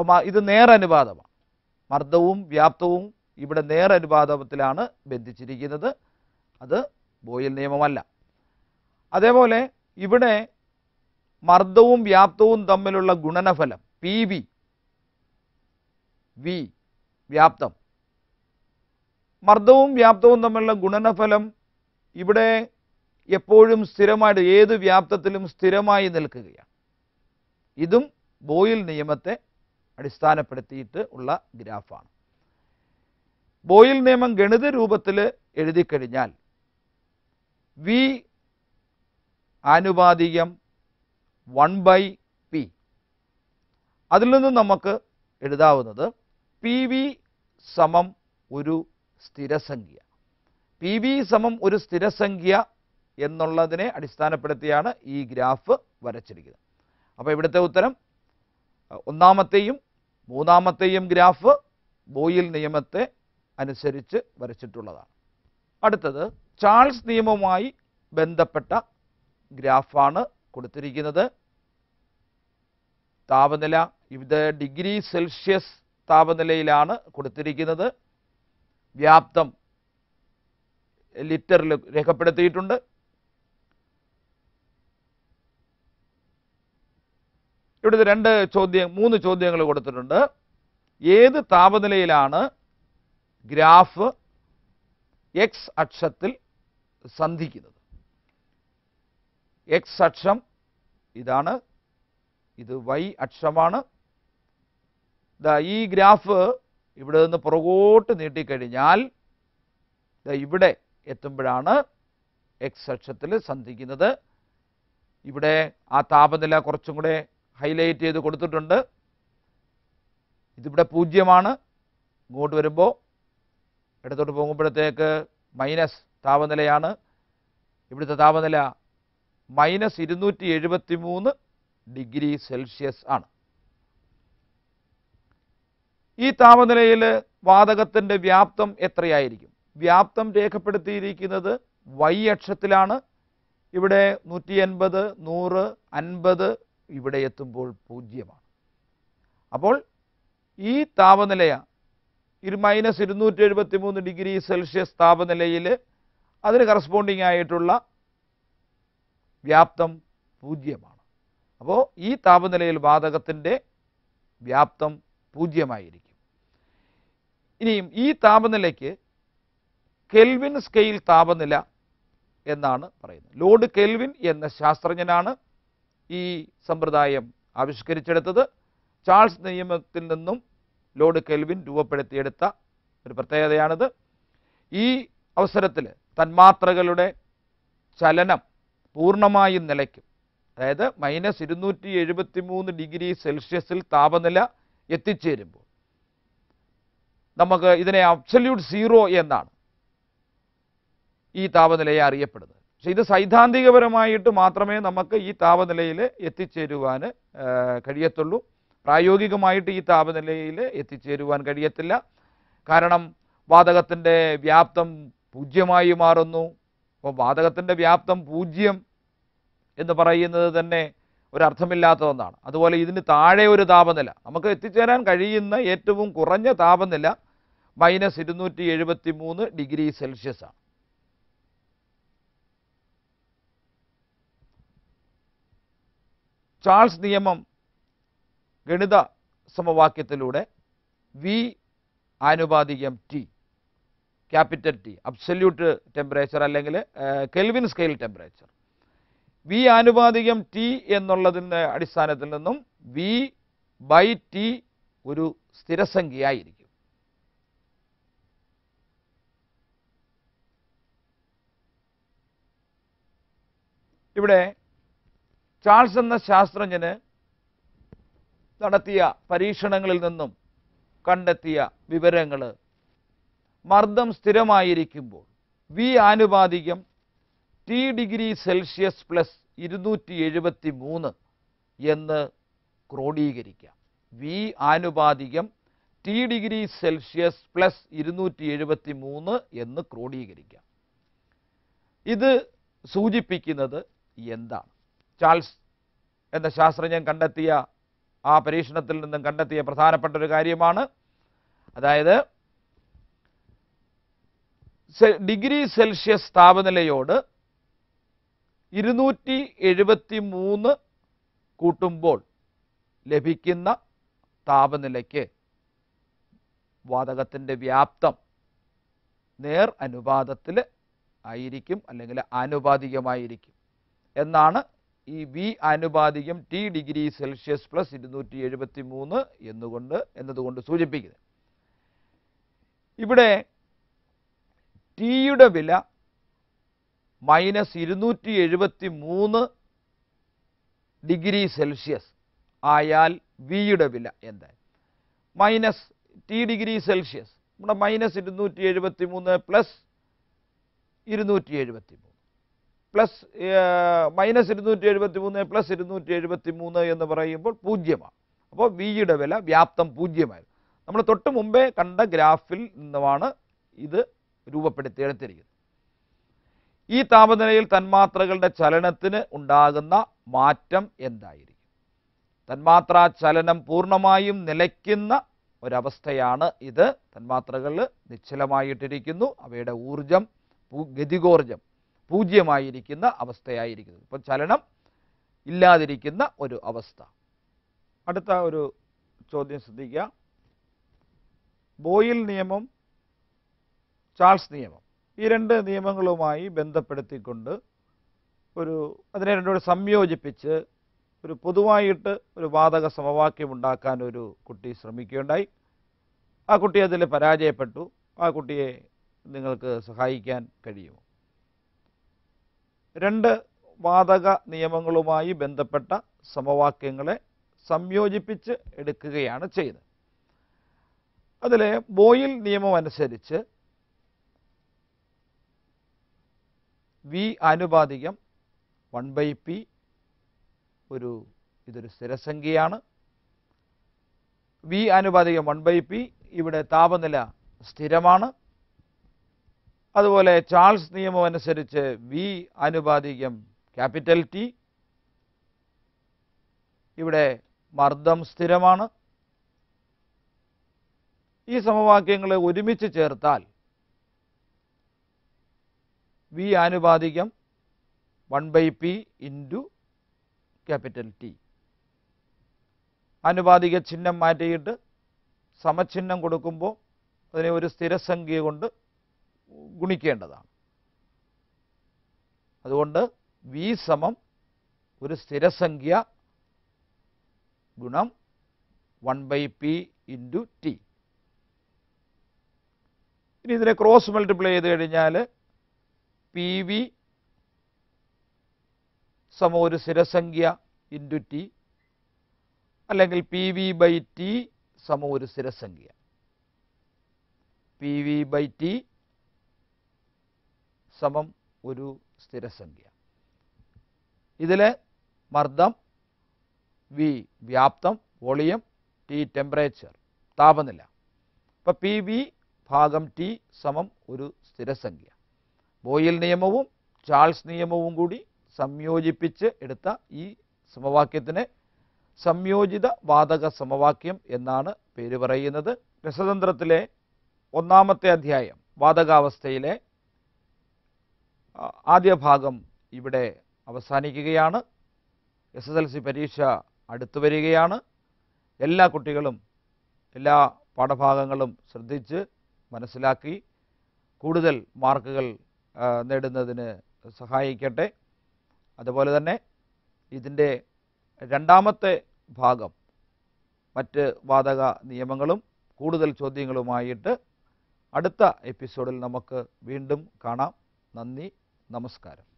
അപ്പം മ- ഇത് നേരനുപാതമാണ് മർദ്ദവും വ്യാപ്തവും ഇവിടെ നേരനുപാതത്തിലാണ് ബന്ധിച്ചിരിക്കുന്നത് അത് ബോയിൽ നിയമമല്ല അതേപോലെ ഇവിടെ മർദ്ദവും വ്യാപ്തവും തമ്മിലുള്ള ഗുണനഫലം പി വി വി വ്യാപ്തം മർദ്ദവും വ്യാപ്തവും തമ്മിലുള്ള ഗുണനഫലം ഇവിടെ എപ്പോഴും സ്ഥിരമായിട്ട് ഏത് വ്യാപ്തത്തിലും സ്ഥിരമായി നിൽക്കുകയാണ് ഇതും ബോയിൽ നിയമത്തെ അടിസ്ഥാനപ്പെടുത്തിയിട്ട് ഉള്ള ഗ്രാഫാണ് ബോയിൽ നിയമം ഗണിത രൂപത്തിൽ എഴുതിക്കഴിഞ്ഞാൽ വി ആനുപാതികം വൺ ബൈ പി അതിൽ നിന്ന് നമുക്ക് എഴുതാവുന്നത് പി വി സമം ഒരു സ്ഥിരസംഖ്യ പി വി സമം ഒരു സ്ഥിരസംഖ്യ എന്നുള്ളതിനെ അടിസ്ഥാനപ്പെടുത്തിയാണ് ഈ ഗ്രാഫ് വരച്ചിരിക്കുന്നത് അപ്പോൾ ഇവിടുത്തെ ഉത്തരം അഹ്, ഒന്നാമത്തെയും മൂന്നാമത്തെയും ഗ്രാഫ് ബോയിൽ നിയമത്തെ അനുസരിച്ച് വരച്ചിട്ടുള്ളതാണ് അടുത്തത് ചാൾസ് നിയമവുമായി ബന്ധപ്പെട്ട ഗ്രാഫാണ് കൊടുത്തിരിക്കുന്നത് താപനില ഇത് ഡിഗ്രി സെൽഷ്യസ് താപനിലയിലാണ് കൊടുത്തിരിക്കുന്നത് വ്യാപ്തം ലിറ്ററിൽ രേഖപ്പെടുത്തിയിട്ടുണ്ട് ഇവിടുത്തെ രണ്ട് ചോദ്യം മൂന്ന് ചോദ്യങ്ങൾ കൊടുത്തിട്ടുണ്ട് ഏത് താപനിലയിലാണ് ഗ്രാഫ് എക്സ് അക്ഷത്തിൽ സന്ധിക്കുന്നത് എക്സ് അക്ഷം ഇതാണ് ഇത് വൈ അക്ഷമാണ് ദാ ഈ ഗ്രാഫ് ഇവിടെ നിന്ന് പുറകോട്ട് നീട്ടിക്കഴിഞ്ഞാൽ ദാ ഇവിടെ എത്തുമ്പോഴാണ് എക്സ് അക്ഷത്തിൽ സന്ധിക്കുന്നത് ഇവിടെ ആ താപനില കുറച്ചും കൂടെ ഹൈലൈറ്റ് ചെയ്ത് കൊടുത്തിട്ടുണ്ട് ഇതിവിടെ പൂജ്യമാണ് ഇങ്ങോട്ട് വരുമ്പോൾ ഇടത്തോട്ട് പോകുമ്പോഴത്തേക്ക് മൈനസ് താപനിലയാണ് ഇവിടുത്തെ താപനില മൈനസ് ഇരുന്നൂറ്റി എഴുപത്തി മൂന്ന് ഡിഗ്രി സെൽഷ്യസ് ആണ് ഈ താപനിലയിൽ വാതകത്തിൻ്റെ വ്യാപ്തം എത്രയായിരിക്കും വ്യാപ്തം രേഖപ്പെടുത്തിയിരിക്കുന്നത് വൈ അക്ഷത്തിലാണ് ഇവിടെ നൂറ്റി എൺപത് നൂറ് അൻപത് ഇവിടെ എത്തുമ്പോൾ പൂജ്യമാണ് അപ്പോൾ ഈ താപനിലയ ഇരു മൈനസ് ഇരുന്നൂറ്റി എഴുപത്തി മൂന്ന് ഡിഗ്രി സെൽഷ്യസ് താപനിലയിൽ അതിന് കറസ്പോണ്ടിങ് ആയിട്ടുള്ള വ്യാപ്തം പൂജ്യമാണ് അപ്പോൾ ഈ താപനിലയിൽ വാതകത്തിൻ്റെ വ്യാപ്തം പൂജ്യമായിരിക്കും ഇനിയും ഈ താപനിലയ്ക്ക് കെൽവിൻ സ്കെയിൽ താപനില എന്നാണ് പറയുന്നത് ലോഡ് കെൽവിൻ എന്ന ശാസ്ത്രജ്ഞനാണ് ഈ സമ്പ്രദായം ആവിഷ്കരിച്ചെടുത്തത് ചാൾസ് നിയമത്തിൽ നിന്നും ലോഡ് കെൽവിൻ രൂപപ്പെടുത്തിയെടുത്ത ഒരു പ്രത്യേകതയാണിത് ഈ അവസരത്തിൽ തന്മാത്രകളുടെ ചലനം പൂർണ്ണമായും നിലയ്ക്കും അതായത് മൈനസ് ഇരുന്നൂറ്റി എഴുപത്തി മൂന്ന് ഡിഗ്രി സെൽഷ്യസിൽ താപനില എത്തിച്ചേരുമ്പോൾ നമുക്ക് ഇതിനെ അബ്സല്യൂട്ട് സീറോ എന്നാണ് ഈ താപനിലയെ അറിയപ്പെടുന്നത് പക്ഷെ ഇത് സൈദ്ധാന്തികപരമായിട്ട് മാത്രമേ നമുക്ക് ഈ താപനിലയിൽ എത്തിച്ചേരുവാൻ ആ, കഴിയത്തുള്ളൂ പ്രായോഗികമായിട്ട് ഈ താപനിലയിൽ എത്തിച്ചേരുവാൻ കഴിയത്തില്ല കാരണം വാതകത്തിൻ്റെ വ്യാപ്തം പൂജ്യമായി മാറുന്നു അപ്പോൾ വാതകത്തിൻ്റെ വ്യാപ്തം പൂജ്യം എന്ന് പറയുന്നത് തന്നെ ഒരർത്ഥമില്ലാത്ത ഒന്നാണ് അതുപോലെ ഇതിന് താഴെ ഒരു താപനില നമുക്ക് എത്തിച്ചേരാൻ കഴിയുന്ന ഏറ്റവും കുറഞ്ഞ താപനില മൈനസ് ഇരുന്നൂറ്റി എഴുപത്തി മൂന്ന് ഡിഗ്രി സെൽഷ്യസ് ആണ് ചാൾസ് നിയമം ഗണിത സമവാക്യത്തിലൂടെ വി ആനുപാതികം T capital T absolute temperature അല്ലെങ്കിൽ കെൽവിൻ സ്കെയിൽ ടെമ്പറേച്ചർ വി ആനുപാതികം ടി എന്നുള്ളതിൻ്റെ അടിസ്ഥാനത്തിൽ നിന്നും വി ബൈ ടി ഒരു സ്ഥിരസംഖ്യയായിരിക്കും ഇവിടെ ചാൾസ് എന്ന ശാസ്ത്രജ്ഞന് നടത്തിയ പരീക്ഷണങ്ങളിൽ നിന്നും കണ്ടെത്തിയ വിവരങ്ങൾ മർദ്ദം സ്ഥിരമായിരിക്കുമ്പോൾ വി ആനുപാതികം ടി ഡിഗ്രി സെൽഷ്യസ് പ്ലസ് ഇരുന്നൂറ്റി എഴുപത്തി മൂന്ന് എന്ന് ക്രോഡീകരിക്കാം വി ആനുപാതികം ടി ഡിഗ്രി സെൽഷ്യസ് പ്ലസ് ഇരുന്നൂറ്റി എഴുപത്തി മൂന്ന് എന്ന് ക്രോഡീകരിക്കാം ഇത് സൂചിപ്പിക്കുന്നത് എന്താണ് ചാൾസ് എന്ന ശാസ്ത്രജ്ഞൻ കണ്ടെത്തിയ ആ പരീക്ഷണത്തിൽ നിന്നും കണ്ടെത്തിയ പ്രധാനപ്പെട്ട ഒരു കാര്യമാണ് അതായത് സെ- ഡിഗ്രി സെൽഷ്യസ് താപനിലയോട് ഇരുന്നൂറ്റി എഴുപത്തി മൂന്ന് കൂട്ടുമ്പോൾ ലഭിക്കുന്ന താപനിലയ്ക്ക് വാതകത്തിൻ്റെ വ്യാപ്തം നേർ അനുപാതത്തിൽ ആയിരിക്കും അല്ലെങ്കിൽ ആനുപാതികമായിരിക്കും എന്നാണ് ഈ വി ആനുപാതികം ടി ഡിഗ്രി സെൽഷ്യസ് പ്ലസ് ഇരുന്നൂറ്റി എഴുപത്തി മൂന്ന് എന്നുകൊണ്ട് എന്നതുകൊണ്ട് സൂചിപ്പിക്കുന്നത് ഇവിടെ ടിയുടെ വില മൈനസ് ഇരുന്നൂറ്റി എഴുപത്തി മൂന്ന് ഡിഗ്രി സെൽഷ്യസ് ആയാൽ വിയുടെ വില എന്തായി മൈനസ് ടി ഡിഗ്രി സെൽഷ്യസ് നമ്മുടെ മൈനസ് ഇരുന്നൂറ്റി എഴുപത്തി മൂന്ന് പ്ലസ് ഇരുന്നൂറ്റി എഴുപത്തി മൂന്ന് പ്ലസ് മൈനസ് ഇരുന്നൂറ്റി എഴുപത്തി മൂന്ന് പ്ലസ് ഇരുന്നൂറ്റി എഴുപത്തി മൂന്ന് എന്ന് പറയുമ്പോൾ പൂജ്യമാണ് അപ്പോൾ വിയുടെ വില വ്യാപ്തം പൂജ്യമായിരുന്നു നമ്മൾ തൊട്ട് മുമ്പേ കണ്ട ഗ്രാഫിൽ നിന്നുമാണ് ഇത് രൂപപ്പെടുത്തി എടുത്തിരിക്കുന്നത് ഈ താപനിലയിൽ തന്മാത്രകളുടെ ചലനത്തിന് ഉണ്ടാകുന്ന മാറ്റം എന്തായിരിക്കും തന്മാത്രാ ചലനം പൂർണ്ണമായും നിലയ്ക്കുന്ന ഒരവസ്ഥയാണ് ഇത് തന്മാത്രകൾ നിശ്ചലമായിട്ടിരിക്കുന്നു അവയുടെ ഊർജം പൂ- ഗതികോർജം പൂജ്യമായിരിക്കുന്ന അവസ്ഥയായിരിക്കുന്നത് ഇപ്പം ചലനം ഇല്ലാതിരിക്കുന്ന ഒരു അവസ്ഥ അടുത്ത ഒരു ചോദ്യം ശ്രദ്ധിക്കുക ബോയിൽ നിയമം ചാൾസ് നിയമം ഈ രണ്ട് നിയമങ്ങളുമായി ബന്ധപ്പെടുത്തിക്കൊണ്ട് ഒരു അതിനെ രണ്ടോട് സംയോജിപ്പിച്ച് ഒരു പൊതുവായിട്ട് ഒരു വാതക സമവാക്യം ഉണ്ടാക്കാൻ ഒരു കുട്ടി ശ്രമിക്കുകയുണ്ടായി ആ കുട്ടി അതിൽ പരാജയപ്പെട്ടു ആ കുട്ടിയെ നിങ്ങൾക്ക് സഹായിക്കാൻ കഴിയുമോ രണ്ട് വാതക നിയമങ്ങളുമായി ബന്ധപ്പെട്ട സമവാക്യങ്ങളെ സംയോജിപ്പിച്ച് എടുക്കുകയാണ് ചെയ്യുന്നത് അതിൽ ബോയിൽ നിയമം അനുസരിച്ച് വി ആനുപാതികം വൺ ബൈ പി ഒരു ഇതൊരു സ്ഥിരസംഖ്യയാണ് വി ആനുപാതികം വൺ ബൈ പി ഇവിടെ താപനില സ്ഥിരമാണ് അതുപോലെ ചാൾസ് നിയമം അനുസരിച്ച് വി ആനുപാതികം ക്യാപിറ്റൽ ടി ഇവിടെ മർദ്ദം സ്ഥിരമാണ് ഈ സമവാക്യങ്ങളെ ഒരുമിച്ച് ചേർത്താൽ വി ആനുപാതികം one by P into capital T ആനുപാതിക ചിഹ്നം മാറ്റിയിട്ട് സമചിഹ്നം കൊടുക്കുമ്പോൾ അതിനെ ഒരു സ്ഥിരസംഖ്യ കൊണ്ട് ഗുണിക്കേണ്ടതാണ് അതുകൊണ്ട് വി സമം ഒരു സ്ഥിരസംഖ്യ ഗുണം one by P into T ഇനി ഇതിനെ ക്രോസ് മൾട്ടിപ്ലൈ ചെയ്ത് കഴിഞ്ഞാൽ പി വി സമം ഒരു സ്ഥിരസംഖ്യ ഇൻറ്റു ടി അല്ലെങ്കിൽ പി വി ബൈ ടി സമം ഒരു സ്ഥിരസംഖ്യ പി വി ബൈ ടി സമം ഒരു സ്ഥിരസംഖ്യ ഇതിൽ മർദ്ദം വി വ്യാപ്തം വോളിയം ടി ടെമ്പറേച്ചർ താപനില അപ്പോൾ പി വി ഭാഗം ടി സമം ഒരു സ്ഥിരസംഖ്യ ബോയിൽ നിയമവും ചാൾസ് നിയമവും കൂടി സംയോജിപ്പിച്ച് എടുത്ത ഈ സമവാക്യത്തിന് സംയോജിത വാതക സമവാക്യം എന്നാണ് പേര് പറയുന്നത് രസതന്ത്രത്തിലെ ഒന്നാമത്തെ അധ്യായം വാതകാവസ്ഥയിലെ ആ, ആദ്യ ഭാഗം ഇവിടെ അവസാനിക്കുകയാണ് എസ് എസ് എൽ സി പരീക്ഷ അടുത്തു വരികയാണ് എല്ലാ കുട്ടികളും എല്ലാ പാഠഭാഗങ്ങളും ശ്രദ്ധിച്ച് മനസ്സിലാക്കി കൂടുതൽ മാർക്കുകൾ ആ, നേടുന്നതിന് സഹായിക്കട്ടെ അതുപോലെ തന്നെ ഇതിൻ്റെ രണ്ടാമത്തെ ഭാഗം മറ്റ് വാതക നിയമങ്ങളും കൂടുതൽ ചോദ്യങ്ങളുമായിട്ട് അടുത്ത എപ്പിസോഡിൽ നമുക്ക് വീണ്ടും കാണാം നന്ദി നമസ്കാരം